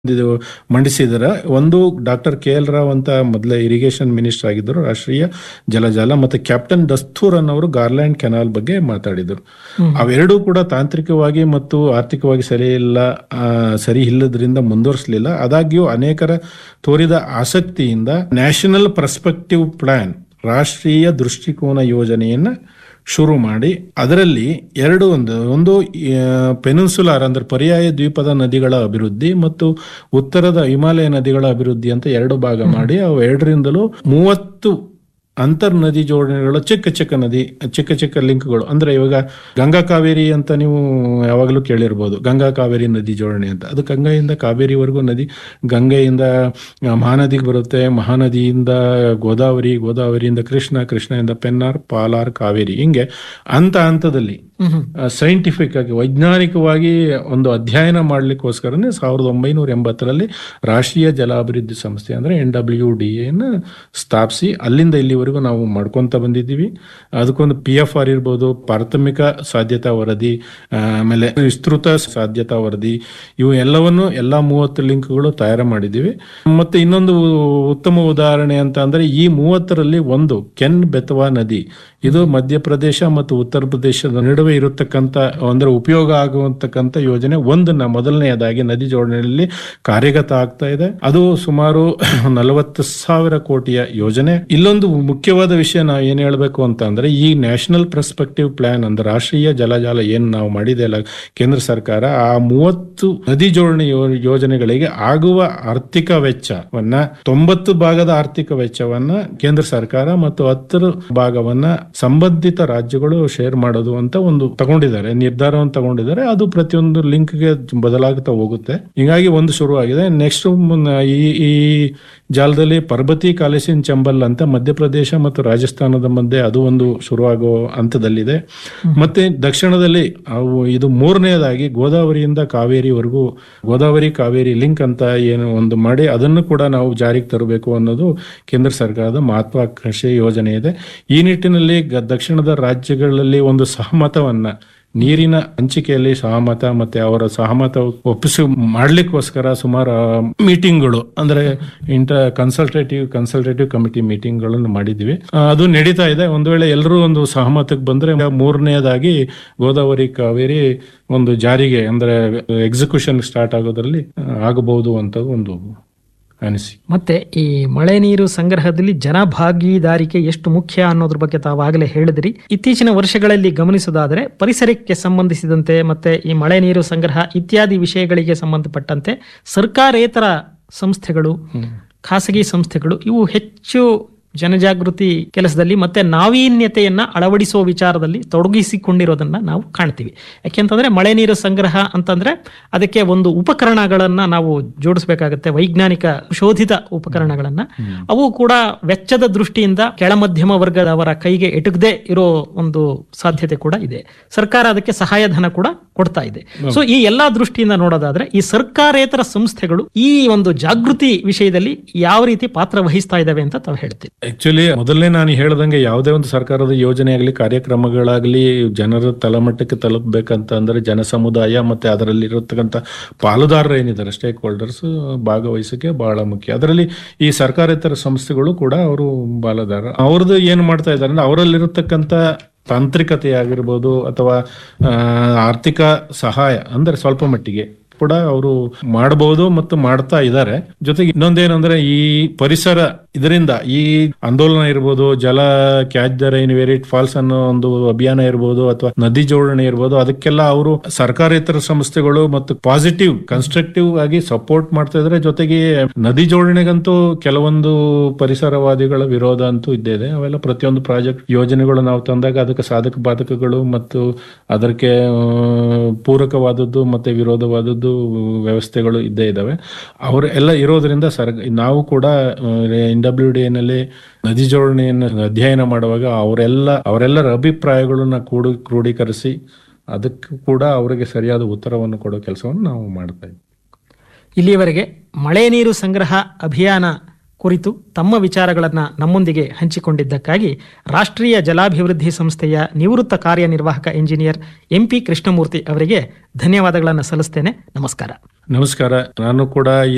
ಇದು ಮಂಡಿಸಿದರೆ ಒಂದು doctor K L Rao ಅಂತ ಮೊದಲೇ ಇರಿಗೇಷನ್ ಮಿನಿಸ್ಟರ್ ಆಗಿದ್ದರು ರಾಷ್ಟ್ರೀಯ ಜಲಜಾಲ ಮತ್ತೆ ಕ್ಯಾಪ್ಟನ್ ದಸ್ತೂರ್ ಅನ್ನೋರು ಗಾರ್ಲ್ಯಾಂಡ್ ಕೆನಾಲ್ ಬಗ್ಗೆ ಮಾತಾಡಿದರು ಅವೆರಡೂ ಕೂಡ ತಾಂತ್ರಿಕವಾಗಿ ಮತ್ತು ಆರ್ಥಿಕವಾಗಿ ಸರಿ ಇಲ್ಲ ಆ, ಸರಿ ಇಲ್ಲದ್ರಿಂದ ಮುಂದುವರಿಸಲಿಲ್ಲ ಆದಾಗ್ಯೂ ಅನೇಕರ ತೋರಿದ ಆಸಕ್ತಿಯಿಂದ ನ್ಯಾಷನಲ್ ಪರ್ಸ್ಪೆಕ್ಟಿವ್ ಪ್ಲಾನ್ ರಾಷ್ಟ್ರೀಯ ದೃಷ್ಟಿಕೋನ ಯೋಜನೆಯನ್ನ ಶುರು ಮಾಡಿ ಅದರಲ್ಲಿ ಎರಡು ಒಂದು ಒಂದು ಪೆನಿನ್ಸುಲಾರ್ ಅಂದ್ರೆ ಪರ್ಯಾಯ ದ್ವೀಪದ ನದಿಗಳ ಅಭಿವೃದ್ಧಿ ಮತ್ತು ಉತ್ತರದ ಹಿಮಾಲಯ ನದಿಗಳ ಅಭಿವೃದ್ಧಿ ಅಂತ ಎರಡು ಭಾಗ ಮಾಡಿ ಅವು ಎರಡರಿಂದಲೂ ಮೂವತ್ತು ಅಂತರ್ ನದಿ ಜೋಡಣೆಗಳು ಚಿಕ್ಕ ಚಿಕ್ಕ ನದಿ ಚಿಕ್ಕ ಚಿಕ್ಕ ಲಿಂಕ್ಗಳು ಅಂದ್ರೆ ಇವಾಗ ಗಂಗಾ ಕಾವೇರಿ ಅಂತ ನೀವು ಯಾವಾಗಲೂ ಕೇಳಿರ್ಬೋದು ಗಂಗಾ ಕಾವೇರಿ ನದಿ ಜೋಡಣೆ ಅಂತ ಅದು ಗಂಗೆಯಿಂದ ಕಾವೇರಿವರೆಗೂ ನದಿ ಗಂಗೆಯಿಂದ ಆ, ಮಹಾನದಿಗೆ ಬರುತ್ತೆ ಮಹಾನದಿಯಿಂದ ಗೋದಾವರಿ ಗೋದಾವರಿಯಿಂದ ಕೃಷ್ಣ ಕೃಷ್ಣದಿಂದ ಪೆನ್ನಾರ್ ಪಾಲಾರ್ ಕಾವೇರಿ ಹಿಂಗೆ ಹಂತ ಹಂತದಲ್ಲಿ ಸೈಂಟಿಫಿಕ್ ಆಗಿ ವೈಜ್ಞಾನಿಕವಾಗಿ ಒಂದು ಅಧ್ಯಯನ ಮಾಡ್ಲಿಕ್ಕೋಸ್ಕರನೇ ಸಾವಿರದ ಒಂಬೈನೂರ ಎಂಬತ್ತರಲ್ಲಿ ರಾಷ್ಟ್ರೀಯ ಜಲಾಭಿವೃದ್ಧಿ ಸಂಸ್ಥೆ ಅಂದ್ರೆ ಎನ್ ಡಬ್ಲ್ಯೂ ಡಿ ಎನ ಸ್ಥಾಪಿಸಿ ಅಲ್ಲಿಂದ ಇಲ್ಲಿವರೆಗೂ ನಾವು ಮಾಡ್ಕೊಂತ ಬಂದಿದ್ದೀವಿ ಅದಕ್ಕೊಂದು ಪಿ ಎಫ್ ಆರ್ ಇರ್ಬೋದು ಪ್ರಾಥಮಿಕ ಸಾಧ್ಯತಾ ವರದಿ ಆ, ಆಮೇಲೆ ವಿಸ್ತೃತ ಸಾಧ್ಯತಾ ವರದಿ ಇವು ಎಲ್ಲವನ್ನು ಎಲ್ಲಾ ಮೂವತ್ತು ಲಿಂಕ್ಗಳು ತಯಾರು ಮಾಡಿದ್ದೀವಿ ಮತ್ತೆ ಇನ್ನೊಂದು ಉತ್ತಮ ಉದಾಹರಣೆ ಅಂತ ಅಂದ್ರೆ ಈ ಮೂವತ್ತರಲ್ಲಿ ಒಂದು ಕೆನ್ ಬೆತವಾ ನದಿ ಇದು ಮಧ್ಯಪ್ರದೇಶ ಮತ್ತು ಉತ್ತರ ಪ್ರದೇಶದ ನಡುವೆ ಇರತಕ್ಕಂತ ಅಂದ್ರೆ ಉಪಯೋಗ ಆಗುವಂತಕ್ಕಂತ ಯೋಜನೆ ಒಂದನ್ನ ಮೊದಲನೆಯದಾಗಿ ನದಿ ಜೋಡಣೆಯಲ್ಲಿ ಕಾರ್ಯಗತ ಆಗ್ತಾ ಇದೆ ಅದು ಸುಮಾರು ನಲವತ್ತು ಸಾವಿರ ಕೋಟಿಯ ಯೋಜನೆ ಇಲ್ಲೊಂದು ಮುಖ್ಯವಾದ ವಿಷಯ ನಾವು ಏನ್ ಹೇಳ್ಬೇಕು ಅಂತ ಅಂದ್ರೆ ಈ ನ್ಯಾಷನಲ್ ಪರ್ಸ್ಪೆಕ್ಟಿವ್ ಪ್ಲಾನ್ ಅಂದ್ರೆ ರಾಷ್ಟ್ರೀಯ ಜಲಜಾಲ ಏನ್ ನಾವು ಮಾಡಿದೆ ಅಲ್ಲ ಕೇಂದ್ರ ಸರ್ಕಾರ ಆ ಮೂವತ್ತು ನದಿ ಜೋಡಣೆ ಯೋ- ಯೋಜನೆಗಳಿಗೆ ಆಗುವ ಆರ್ಥಿಕ ವೆಚ್ಚವನ್ನ ತೊಂಬತ್ತು ಭಾಗದ ಆರ್ಥಿಕ ವೆಚ್ಚವನ್ನ ಕೇಂದ್ರ ಸರ್ಕಾರ ಮತ್ತು ಹತ್ತರ ಭಾಗವನ್ನ ಸಂಬಂಧಿತ ರಾಜ್ಯಗಳು ಶೇರ್ ಮಾಡೋದು ಅಂತ ಒಂದು ತಗೊಂಡಿದ್ದಾರೆ ನಿರ್ಧಾರವನ್ನು ತಗೊಂಡಿದ್ದಾರೆ ಅದು ಪ್ರತಿಯೊಂದು ಲಿಂಕ್ಗೆ ಬದಲಾಗ್ತಾ ಹೋಗುತ್ತೆ ಹೀಗಾಗಿ ಒಂದು ಶುರು ಆಗಿದೆ ನೆಕ್ಸ್ಟ್ ಈ ಈ ಜಾಲದಲ್ಲಿ ಪರ್ಬತಿ ಕಾಲೇಸಿನ್ ಚಂಬಲ್ ಅಂತ ಮಧ್ಯಪ್ರದೇಶ ಮತ್ತು ರಾಜಸ್ಥಾನದ ಮಧ್ಯೆ ಅದು ಒಂದು ಶುರುವಾಗೋ ಹಂತದಲ್ಲಿದೆ ಮತ್ತೆ ದಕ್ಷಿಣದಲ್ಲಿ ಅವು ಇದು ಮೂರನೆಯದಾಗಿ ಗೋದಾವರಿಯಿಂದ ಕಾವೇರಿವರೆಗೂ ಗೋದಾವರಿ ಕಾವೇರಿ ಲಿಂಕ್ ಅಂತ ಏನು ಒಂದು ಮಾಡಿ ಅದನ್ನು ಕೂಡ ನಾವು ಜಾರಿಗೆ ತರಬೇಕು ಅನ್ನೋದು ಕೇಂದ್ರ ಸರ್ಕಾರದ ಮಹತ್ವಾಕಾಂಕ್ಷೆ ಯೋಜನೆ ಇದೆ ಈ ನಿಟ್ಟಿನಲ್ಲಿ ಗ- ದಕ್ಷಿಣದ ರಾಜ್ಯಗಳಲ್ಲಿ ಒಂದು ಸಹಮತವನ್ನ ನೀರಿನ ಹಂಚಿಕೆಯಲ್ಲಿ ಸಹಮತ ಮತ್ತೆ ಅವರ ಸಹಮತ ಒಪ್ಪಿಸಿ ಮಾಡ್ಲಿಕ್ಕೋಸ್ಕರ ಸುಮಾರು ಮೀಟಿಂಗ್ಗಳು ಅಂದ್ರೆ ಇಂಟ ಕನ್ಸಲ್ಟೇಟಿವ್ ಕನ್ಸಲ್ಟೇಟಿವ್ ಕಮಿಟಿ ಮೀಟಿಂಗ್ಗಳನ್ನು ಮಾಡಿದ್ವಿ ಆ, ಅದು ನಡೀತಾ ಇದೆ ಒಂದು ವೇಳೆ ಎಲ್ಲರೂ ಒಂದು ಸಹಮತಕ್ಕೆ ಬಂದ್ರೆ ಮೂರನೆಯದಾಗಿ ಗೋದಾವರಿ ಕಾವೇರಿ ಒಂದು ಜಾರಿಗೆ ಅಂದ್ರೆ ಎಕ್ಸಿಕ್ಯೂಷನ್ ಸ್ಟಾರ್ಟ್ ಆಗೋದ್ರಲ್ಲಿ ಆ, ಆಗಬಹುದು ಅಂತ ಒಂದು ಅನಿಸಿ ಮತ್ತೆ ಈ ಮಳೆ ನೀರು ಸಂಗ್ರಹದಲ್ಲಿ ಜನಭಾಗೀದಾರಿಕೆ ಎಷ್ಟು ಮುಖ್ಯ ಅನ್ನೋದ್ರ ಬಗ್ಗೆ ತಾವಾಗಲೇ ಹೇಳಿದ್ರಿ ಇತ್ತೀಚಿನ ವರ್ಷಗಳಲ್ಲಿ ಗಮನಿಸೋದಾದರೆ ಪರಿಸರಕ್ಕೆ ಸಂಬಂಧಿಸಿದಂತೆ ಮತ್ತೆ ಈ ಮಳೆ ನೀರು ಸಂಗ್ರಹ ಇತ್ಯಾದಿ ವಿಷಯಗಳಿಗೆ ಸಂಬಂಧಪಟ್ಟಂತೆ ಸರ್ಕಾರೇತರ ಸಂಸ್ಥೆಗಳು ಖಾಸಗಿ ಸಂಸ್ಥೆಗಳು ಇವು ಹೆಚ್ಚು ಜನಜಾಗೃತಿ ಕೆಲಸದಲ್ಲಿ ಮತ್ತೆ ನಾವೀನ್ಯತೆಯನ್ನ ಅಳವಡಿಸುವ ವಿಚಾರದಲ್ಲಿ ತೊಡಗಿಸಿಕೊಂಡಿರೋದನ್ನ ನಾವು ಕಾಣ್ತೀವಿ ಯಾಕೆಂತಂದ್ರೆ ಮಳೆ ನೀರು ಸಂಗ್ರಹ ಅಂತಂದ್ರೆ ಅದಕ್ಕೆ ಒಂದು ಉಪಕರಣಗಳನ್ನ ನಾವು ಜೋಡಿಸಬೇಕಾಗತ್ತೆ ವೈಜ್ಞಾನಿಕ ಶೋಧಿತ ಉಪಕರಣಗಳನ್ನ ಅವು ಕೂಡ ವೆಚ್ಚದ ದೃಷ್ಟಿಯಿಂದ ಕೆಳಮಧ್ಯಮ ವರ್ಗದವರ ಕೈಗೆ ಎಟುಕದೆ ಇರೋ ಒಂದು ಸಾಧ್ಯತೆ ಕೂಡ ಇದೆ ಸರ್ಕಾರ ಅದಕ್ಕೆ ಸಹಾಯಧನ ಕೂಡ ಕೊಡ್ತಾ ಇದೆ ಸೊ ಈ ಎಲ್ಲಾ ದೃಷ್ಟಿಯಿಂದ ನೋಡೋದಾದ್ರೆ ಈ ಸರ್ಕಾರೇತರ ಸಂಸ್ಥೆಗಳು ಈ ಒಂದು ಜಾಗೃತಿ ವಿಷಯದಲ್ಲಿ ಯಾವ ರೀತಿ ಪಾತ್ರ ವಹಿಸ್ತಾ ಇದಾವೆ ಅಂತ ತಾವು ಹೇಳ್ತೀವಿ ಆಕ್ಚುಲಿ ಮೊದಲನೇ ನಾನು ಹೇಳ್ದಂಗೆ ಯಾವುದೇ ಒಂದು ಸರ್ಕಾರದ ಯೋಜನೆ ಆಗಲಿ ಕಾರ್ಯಕ್ರಮಗಳಾಗಲಿ ಜನರ ತಳಮಟ್ಟಕ್ಕೆ ತಲುಪಬೇಕಂತ ಅಂದ್ರೆ ಜನ ಸಮುದಾಯ ಮತ್ತೆ ಅದರಲ್ಲಿ ಇರತಕ್ಕಂಥ ಪಾಲುದಾರರು ಏನಿದ್ದಾರೆ ಸ್ಟೇಕ್ ಹೋಲ್ಡರ್ಸ್ ಭಾಗವಹಿಸಕ್ಕೆ ಬಹಳ ಮುಖ್ಯ ಅದರಲ್ಲಿ ಈ ಸರ್ಕಾರೇತರ ಸಂಸ್ಥೆಗಳು ಕೂಡ ಅವರು ಪಾಲುದಾರ ಅವ್ರದ್ದು ಏನು ಮಾಡ್ತಾ ಇದ್ದಾರೆ ಅಂದ್ರೆ ಅವರಲ್ಲಿರತಕ್ಕಂಥ ತಾಂತ್ರಿಕತೆ ಆಗಿರ್ಬೋದು ಅಥವಾ ಆ, ಆರ್ಥಿಕ ಸಹಾಯ ಅಂದ್ರೆ ಸ್ವಲ್ಪ ಮಟ್ಟಿಗೆ ಕೂಡ ಅವರು ಮಾಡಬಹುದು ಮತ್ತು ಮಾಡ್ತಾ ಇದ್ದಾರೆ ಜೊತೆಗೆ ಇನ್ನೊಂದೇನಂದ್ರೆ ಈ ಪರಿಸರ ಇದರಿಂದ ಈ ಆಂದೋಲನ ಇರ್ಬೋದು ಜಲ catch the rain where it falls ಅನ್ನೋ ಒಂದು ಅಭಿಯಾನ ಇರ್ಬೋದು ಅಥವಾ ನದಿ ಜೋಡಣೆ ಇರ್ಬೋದು ಅದಕ್ಕೆಲ್ಲ ಅವರು ಸರ್ಕಾರೇತರ ಸಂಸ್ಥೆಗಳು ಮತ್ತು ಪಾಸಿಟಿವ್ ಕನ್ಸ್ಟ್ರಕ್ಟಿವ್ ಆಗಿ ಸಪೋರ್ಟ್ ಮಾಡ್ತಾ ಇದ್ದಾರೆ ಜೊತೆಗೆ ನದಿ ಜೋಡಣೆಗಂತೂ ಕೆಲವೊಂದು ಪರಿಸರವಾದಿಗಳ ವಿರೋಧ ಅಂತೂ ಇದ್ದೇ ಇದೆ ಅವೆಲ್ಲ ಪ್ರತಿಯೊಂದು ಪ್ರಾಜೆಕ್ಟ್ ಯೋಜನೆಗಳು ನಾವು ತಂದಾಗ ಅದಕ್ಕೆ ಸಾಧಕ ಬಾಧಕಗಳು ಮತ್ತು ಅದಕ್ಕೆ ಆ, ಪೂರಕವಾದದ್ದು ಮತ್ತೆ ವಿರೋಧವಾದದ್ದು ವ್ಯವಸ್ಥೆಗಳು ಇದ್ದೇ ಇದ್ದಾವೆ ಅವರು ಎಲ್ಲ ಇರೋದ್ರಿಂದ ಸರ್ ನಾವು ಕೂಡ ಎನ್ ಡಬ್ಲ್ಯೂ ಡಿ ನಲ್ಲಿ ನದಿ ಜೋಡಣೆಯನ್ನು ಅಧ್ಯಯನ ಮಾಡುವಾಗ ಅವರೆಲ್ಲ ಅವರೆಲ್ಲರ ಅಭಿಪ್ರಾಯಗಳನ್ನ ಕೂಡಿ ಕ್ರೋಢೀಕರಿಸಿ ಅದಕ್ಕೂ ಕೂಡ ಅವರಿಗೆ ಸರಿಯಾದ ಉತ್ತರವನ್ನು ಕೊಡೋ ಕೆಲಸವನ್ನು ನಾವು ಮಾಡ್ತಾ ಇದ್ದೀವಿ ಇಲ್ಲಿಯವರೆಗೆ ಮಳೆ ನೀರು ಸಂಗ್ರಹ ಅಭಿಯಾನ ಕುರಿತು ತಮ್ಮ ವಿಚಾರಗಳನ್ನು ನಮ್ಮೊಂದಿಗೆ ಹಂಚಿಕೊಂಡಿದ್ದಕ್ಕಾಗಿ ರಾಷ್ಟ್ರೀಯ ಜಲಾಭಿವೃದ್ಧಿ ಸಂಸ್ಥೆಯ ನಿವೃತ್ತ ಕಾರ್ಯನಿರ್ವಾಹಕ ಇಂಜಿನಿಯರ್ ಎಂಪಿ ಕೃಷ್ಣಮೂರ್ತಿ ಅವರಿಗೆ ಧನ್ಯವಾದಗಳನ್ನು ಸಲ್ಲಿಸ್ತೇನೆ ನಮಸ್ಕಾರ ನಮಸ್ಕಾರ ನಾನು ಕೂಡ ಈ